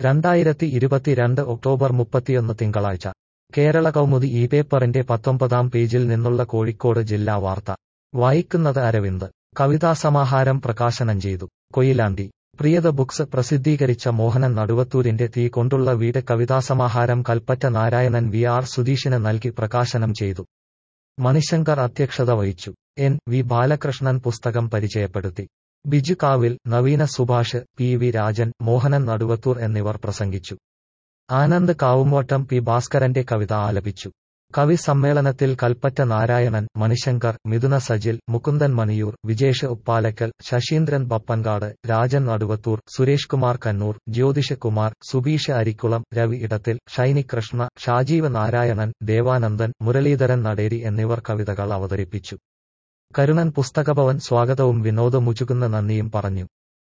രണ്ടായിരത്തി ഇരുപത്തിരണ്ട് ഒക്ടോബർ മുപ്പത്തിയൊന്ന് തിങ്കളാഴ്ച കേരള കൗമുദി ഈ പേപ്പറിന്റെ പത്തൊമ്പതാം പേജിൽ നിന്നുള്ള കോഴിക്കോട് ജില്ലാ വാർത്ത വായിക്കുന്നത് അരവിന്ദ് കവിതാസമാഹാരം പ്രകാശനം ചെയ്തു കൊയിലാണ്ടി പ്രിയത ബുക്സ് പ്രസിദ്ധീകരിച്ച മോഹനൻ നടുവത്തൂരിന്റെ തീ കൊണ്ടുള്ള വീട് കവിതാസമാഹാരം കൽപ്പറ്റ നാരായണൻ വി ആർ സുധീഷിന് നൽകി പ്രകാശനം ചെയ്തു മണിശങ്കർ അധ്യക്ഷത വഹിച്ചു എൻ വി ബാലകൃഷ്ണൻ പുസ്തകം പരിചയപ്പെടുത്തി ബിജു കാവിൽ നവീന സുഭാഷ് പി വി രാജൻ മോഹനൻ നടുവത്തൂർ എന്നിവർ പ്രസംഗിച്ചു ആനന്ദ് കാവുമോട്ടം പി ഭാസ്കരന്റെ കവിത ആലപിച്ചു കവി സമ്മേളനത്തിൽ കൽപ്പറ്റ നാരായണൻ മണിശങ്കർ മിഥുന സജിൽ മുകുന്ദൻ മണിയൂർ വിജേഷ് ഉപ്പാലക്കൽ ശശീന്ദ്രൻ ബപ്പൻകാട് രാജൻ നടുവത്തൂർ സുരേഷ് കുമാർ കണ്ണൂർ ജ്യോതിഷ് കുമാർ സുബീഷ് അരിക്കുളം രവി ഇടത്തിൽ ഷൈനി കൃഷ്ണ ഷാജീവ് നാരായണൻ ദേവാനന്ദൻ മുരളീധരൻ നടേരി എന്നിവർ കവിതകൾ അവതരിപ്പിച്ചു കരുണൻ പുസ്തകഭവൻ സ്വാഗതവും വിനോദ് മുചുകുന്ന നന്ദിയും പറഞ്ഞു